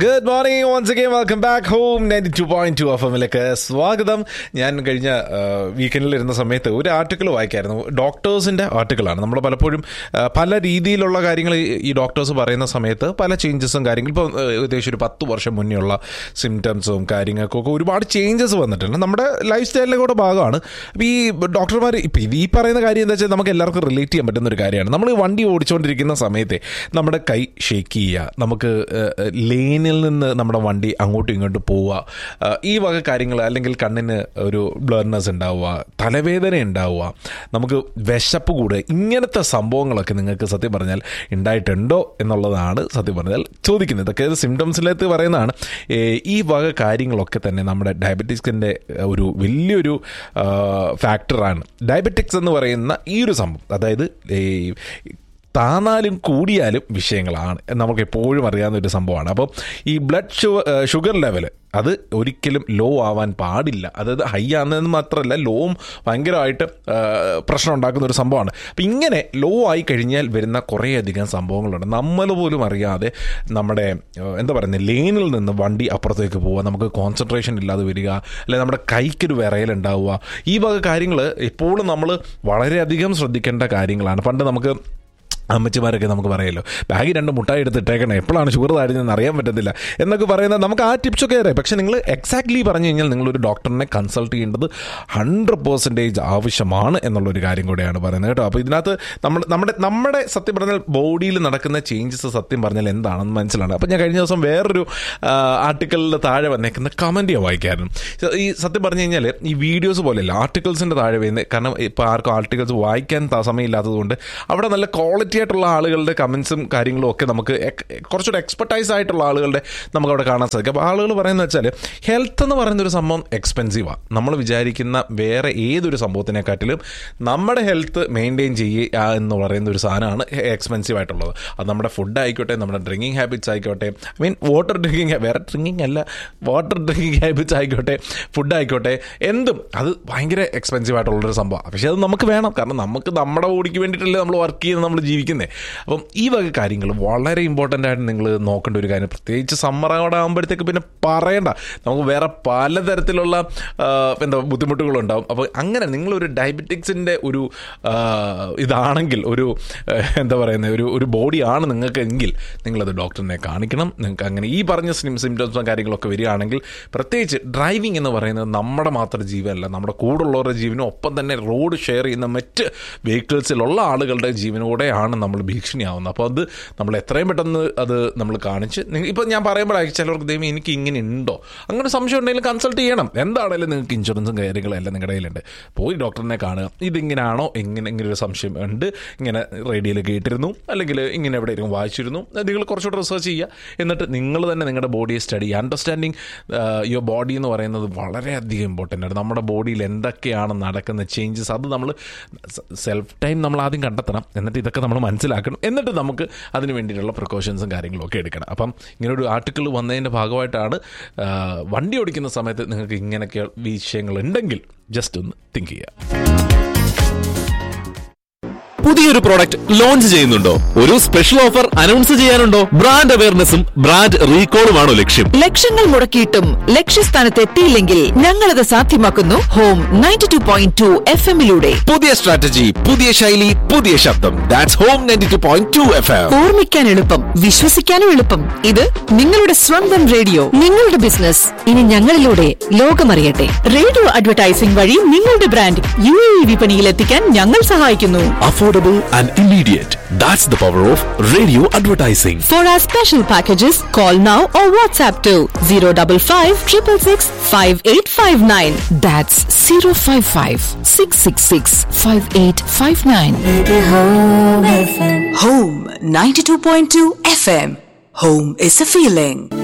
Good morning once again welcome back home ninety two point two F എമ്മിലേക്ക് സ്വാഗതം ഞാൻ കഴിഞ്ഞ വീക്കെൻഡിൽ ഇരുന്ന സമയത്ത് ഒരു ആർട്ടിക്കിൾ വായിക്കായിരുന്നു ഡോക്ടേഴ്സിന്റെ ആർട്ടിക്കിളാണ് നമ്മൾ പലപ്പോഴും ആ, പല രീതിയിലുള്ള കാര്യങ്ങൾ ഈ- ഈ ഡോക്ടേഴ്സ് പറയുന്ന സമയത്ത് പല ചേഞ്ചസും കാര്യങ്ങളും ഇപ്പോൾ ഏകദേശം ഒരു പത്ത് വർഷം മുന്നേ ഉള്ള സിംറ്റംസും കാര്യങ്ങൾക്കൊക്കെ ഒരുപാട് ചേഞ്ചസ് വന്നിട്ടുണ്ട് നമ്മുടെ ലൈഫ് സ്റ്റൈലിലെ കൂടെ ഭാഗമാണ് അപ്പോൾ ഈ ഡോക്ടർമാർ ഇപ്പം ഇത് ഈ പറയുന്ന കാര്യം എന്താ വെച്ചാൽ നമുക്ക് എല്ലാവർക്കും റിലേറ്റ് ചെയ്യാൻ പറ്റുന്ന ഒരു കാര്യമാണ് നമ്മൾ വണ്ടി ഓടിച്ചുകൊണ്ടിരിക്കുന്ന സമയത്തെ നമ്മുടെ കൈ ഷേക്ക് ചെയ്യുക നമുക്ക് ലെയിനിൽ നിന്ന് നമ്മുടെ വണ്ടി അങ്ങോട്ടും ഇങ്ങോട്ടും പോവുക ആ, ഈ വക കാര്യങ്ങൾ അല്ലെങ്കിൽ കണ്ണിന് ഒരു ബ്ലർനെസ് ഉണ്ടാവുക തലവേദന ഉണ്ടാവുക നമുക്ക് വിശപ്പ് കൂടുക ഇങ്ങനത്തെ സംഭവങ്ങളൊക്കെ നിങ്ങൾക്ക് സത്യം പറഞ്ഞാൽ ഉണ്ടായിട്ടുണ്ടോ എന്നുള്ളതാണ് സത്യം പറഞ്ഞാൽ ചോദിക്കുന്നത് ഇതൊക്കെ സിംറ്റംസിലേക്ക് പറയുന്നതാണ് ഏ, ഈ വക കാര്യങ്ങളൊക്കെ തന്നെ നമ്മുടെ ഡയബറ്റിക്സിൻ്റെ ഒരു വലിയൊരു ആ, ഫാക്ടറാണ് ഡയബറ്റിക്സ് എന്ന് പറയുന്ന ഈ ഒരു സംഭവം അതായത് ഈ താന്നാലും കൂടിയാലും വിഷയങ്ങളാണ് നമുക്ക് എപ്പോഴും അറിയാവുന്ന ഒരു സംഭവമാണ് അപ്പോൾ ഈ ബ്ലഡ് ഷുഗർ ഷുഗർ ലെവൽ അത് ഒരിക്കലും ലോ ആവാൻ പാടില്ല അതായത് ഹൈ ആണെന്ന് മാത്രമല്ല ലോവും ഭയങ്കരമായിട്ട് ആ, പ്രശ്നം ഉണ്ടാക്കുന്ന ഒരു സംഭവമാണ് അപ്പം ഇങ്ങനെ ലോ ആയി കഴിഞ്ഞാൽ വരുന്ന കുറേയധികം സംഭവങ്ങളുണ്ട് നമ്മൾ പോലും അറിയാതെ നമ്മുടെ ആ, എന്താ പറയുന്നത് ലെയിനിൽ നിന്ന് വണ്ടി അപ്പുറത്തേക്ക് പോവുക നമുക്ക് കോൺസെൻട്രേഷൻ ഇല്ലാതെ വരിക അല്ലെങ്കിൽ നമ്മുടെ കൈക്കൊരു വിറയലുണ്ടാവുക ഈ വക കാര്യങ്ങൾ എപ്പോഴും നമ്മൾ വളരെയധികം ശ്രദ്ധിക്കേണ്ട കാര്യങ്ങളാണ് പണ്ട് നമുക്ക് അമ്മച്ചിമാരൊക്കെ നമുക്ക് പറയല്ലോ ബാഗിൽ രണ്ട് മുട്ടായി എടുത്ത് ഇട്ടേക്കണം എപ്പോഴാണ് ഷുഗർ താഴ്ന്നതെന്ന് അറിയാൻ പറ്റത്തില്ല എന്നൊക്കെ പറയുന്നത് നമുക്ക് ആ ടിപ്സൊക്കെ അറിയാം പക്ഷേ നിങ്ങൾ എക്സാക്ട്ലി പറഞ്ഞു കഴിഞ്ഞാൽ നിങ്ങളൊരു ഡോക്ടറിനെ കൺസൾട്ട് ചെയ്യേണ്ടത് ഹൺഡ്രഡ് പെർസെൻറ്റേജ് ആവശ്യമാണ് എന്നുള്ളൊരു കാര്യം കൂടെയാണ് പറയുന്നത് കേട്ടോ അപ്പോൾ ഇതിനകത്ത് നമ്മൾ നമ്മുടെ നമ്മുടെ സത്യം പറഞ്ഞാൽ ബോഡിയിൽ നടക്കുന്ന ചേഞ്ചസ് സത്യം പറഞ്ഞാൽ എന്താണെന്ന് മനസ്സിലാണ് അപ്പോൾ ഞാൻ കഴിഞ്ഞ ദിവസം വേറൊരു ആർട്ടിക്കിളിൽ താഴെ വന്നേക്കുന്ന കമൻറ്റ് ഞാൻ വായിക്കായിരുന്നു ഈ സത്യം പറഞ്ഞു കഴിഞ്ഞാൽ ഈ വീഡിയോസ് പോലെയല്ല ആർട്ടിക്കിൾസിൻ്റെ താഴെ വരുന്നത് കാരണം ഇപ്പോൾ ആർക്കും ആർട്ടിക്കിൾസ് വായിക്കാൻ ത- സമയമില്ലാത്തതുകൊണ്ട് അവിടെ നല്ല ക്വാളിറ്റി ആയിട്ടുള്ള ആളുകളുടെ കമൻസും കാര്യങ്ങളും ഒക്കെ നമുക്ക് എക്- കുറച്ചുകൂടെ എക്സ്പെർട്ടൈസ് ആയിട്ടുള്ള ആളുകളുടെ നമുക്ക് അവിടെ കാണാൻ സാധിക്കും അപ്പോൾ ആളുകൾ പറയുന്നത് വെച്ചാൽ ഹെൽത്ത് എന്ന് പറയുന്ന ഒരു സംഭവം എക്സ്പെൻസീവാണ് നമ്മൾ വിചാരിക്കുന്ന വേറെ ഏതൊരു സംഭവത്തിനെക്കാട്ടിലും നമ്മുടെ ഹെൽത്ത് മെയിൻറ്റെയിൻ ചെയ്യുക എന്ന് പറയുന്ന ഒരു സാധനമാണ് എക്സ്പെൻസീവ് ആയിട്ടുള്ളത് അത് നമ്മുടെ ഫുഡ് ആയിക്കോട്ടെ നമ്മുടെ ഡ്രിങ്കിങ് ഹാബിറ്റ്സ് ആയിക്കോട്ടെ ഐ മീൻ വാട്ടർ ഡ്രിങ്കിങ് വേറെ ഡ്രിങ്കിങ് അല്ല വാട്ടർ ഡ്രിങ്കിങ് ഹാബിറ്റ്സ് ആയിക്കോട്ടെ ഫുഡ് ആയിക്കോട്ടെ എന്തും അത് ഭയങ്കര എക്സ്പെൻസീവ് ആയിട്ടുള്ളൊരു സംഭവം പക്ഷേ അത് നമുക്ക് വേണം കാരണം നമുക്ക് നമ്മുടെ ബോഡിക്ക് വേണ്ടിയിട്ടല്ലേ നമ്മൾ വർക്ക് ചെയ്യുന്നത് നമ്മൾ ജീവിക്കുന്നത് അപ്പം ഈ വക കാര്യങ്ങൾ വളരെ ഇമ്പോർട്ടൻ്റ് ആയിട്ട് നിങ്ങൾ നോക്കേണ്ട ഒരു കാര്യം പ്രത്യേകിച്ച് സമ്മർ അവിടെ ആകുമ്പോഴത്തേക്ക് പിന്നെ പറയണ്ട നമുക്ക് വേറെ പലതരത്തിലുള്ള ആ, എന്താ ബുദ്ധിമുട്ടുകളുണ്ടാവും അപ്പോൾ അങ്ങനെ നിങ്ങളൊരു ഡയബറ്റിക്സിൻ്റെ ഒരു ആ, ഇതാണെങ്കിൽ ഒരു ആ, എന്താ പറയുന്നത് ഒരു ഒരു ബോഡിയാണ് നിങ്ങൾക്ക് എങ്കിൽ നിങ്ങളത് ഡോക്ടറിനെ കാണിക്കണം നിങ്ങൾക്ക് അങ്ങനെ ഈ പറഞ്ഞ സിംറ്റംസും കാര്യങ്ങളൊക്കെ വരികയാണെങ്കിൽ പ്രത്യേകിച്ച് ഡ്രൈവിംഗ് എന്ന് പറയുന്നത് നമ്മുടെ മാത്രം ജീവനല്ല നമ്മുടെ കൂടുള്ളവരുടെ ജീവനും ഒപ്പം തന്നെ റോഡ് ഷെയർ ചെയ്യുന്ന മറ്റ് വെഹിക്കിൾസിലുള്ള ആളുകളുടെ ജീവനോടെയാണ് നമ്മൾ ഭീഷണിയാവുന്നത് അപ്പോൾ അത് നമ്മൾ എത്രയും പെട്ടെന്ന് അത് നമ്മൾ കാണിച്ച് ഇപ്പോൾ ഞാൻ പറയുമ്പോഴായിരിക്കും ചിലർക്ക് ദൈവം എനിക്ക് ഇങ്ങനെ ഉണ്ടോ അങ്ങനെ സംശയം ഉണ്ടെങ്കിൽ കൺസൾട്ട് ചെയ്യണം എന്താണെങ്കിലും നിങ്ങൾക്ക് ഇൻഷുറൻസും കാര്യങ്ങളും എല്ലാം നിങ്ങളുടെ കയ്യിലുണ്ട് പോയി ഡോക്ടറിനെ കാണുക ഇതിങ്ങനെയാണോ എങ്ങനെ ഇങ്ങനെ ഒരു സംശയം ഉണ്ട് ഇങ്ങനെ റേഡിയോയിൽ കേട്ടിരുന്നു അല്ലെങ്കിൽ ഇങ്ങനെ എവിടെയെങ്കിലും വായിച്ചിരുന്നു അത് നിങ്ങൾ കുറച്ചുകൂടെ റിസർച്ച് ചെയ്യുക എന്നിട്ട് നിങ്ങൾ തന്നെ നിങ്ങളുടെ ബോഡിയെ സ്റ്റഡി അണ്ടർസ്റ്റാൻഡിങ് യുവർ ബോഡി എന്ന് പറയുന്നത് വളരെയധികം ഇമ്പോർട്ടൻ്റ് ആണ് നമ്മുടെ ബോഡിയിൽ എന്തൊക്കെയാണ് നടക്കുന്ന ചേഞ്ചസ് അത് നമ്മൾ സെൽഫ് ടൈം നമ്മൾ ആദ്യം കണ്ടെത്തണം എന്നിട്ട് ഇതൊക്കെ നമ്മൾ മനസ്സിലാക്കണം എന്നിട്ട് നമുക്ക് അതിന് വേണ്ടിയിട്ടുള്ള പ്രിക്കോഷൻസും കാര്യങ്ങളും ഒക്കെ എടുക്കണം അപ്പം ഇങ്ങനെ ഒരു ആർട്ടിക്കിൾ വന്നതിൻ്റെ ഭാഗമായിട്ടാണ് ആ, വണ്ടി ഓടിക്കുന്ന സമയത്ത് നിങ്ങൾക്ക് ഇങ്ങനെയൊക്കെ വിഷയങ്ങൾ ഉണ്ടെങ്കിൽ ജസ്റ്റ് ഒന്ന് തിങ്ക് ചെയ്യുക പുതിയൊരു പ്രോഡക്റ്റ് ലോഞ്ച് ചെയ്യുന്നുണ്ടോ ഒരു സ്പെഷ്യൽ ഓഫർ അനൗൺസ് ചെയ്യാനുണ്ടോ ബ്രാൻഡ് അവയർനെസ്സും ബ്രാൻഡ് റീകോളുമാണോ ലക്ഷ്യം ലക്ഷങ്ങൾ മുടക്കിയിട്ടും ലക്ഷ്യസ്ഥാനത്ത് എത്തിയില്ലെങ്കിൽ ഞങ്ങളത് സാധ്യമാക്കുന്നു home ninety two point two F എമ്മിലൂടെ പുതിയ സ്ട്രാറ്റജി പുതിയ ശൈലി പുതിയ ശബ്ദം that's home ninety two point two F M ഓർമ്മിക്കാൻ എളുപ്പം വിശ്വസിക്കാനും എളുപ്പം ഇത് നിങ്ങളുടെ സ്വന്തം റേഡിയോ നിങ്ങളുടെ ബിസിനസ് ഇനി ഞങ്ങളിലൂടെ ലോകമറിയട്ടെ റേഡിയോ അഡ്വർടൈസിംഗ് വഴി നിങ്ങളുടെ ബ്രാൻഡ് യു എ വിപണിയിൽ എത്തിക്കാൻ ഞങ്ങൾ സഹായിക്കുന്നു affordable and immediate that's the power of radio advertising For our special packages, call now or WhatsApp to 055 666 5859. That's 055 666 5859. Home 92.2 FM. Home is a feeling.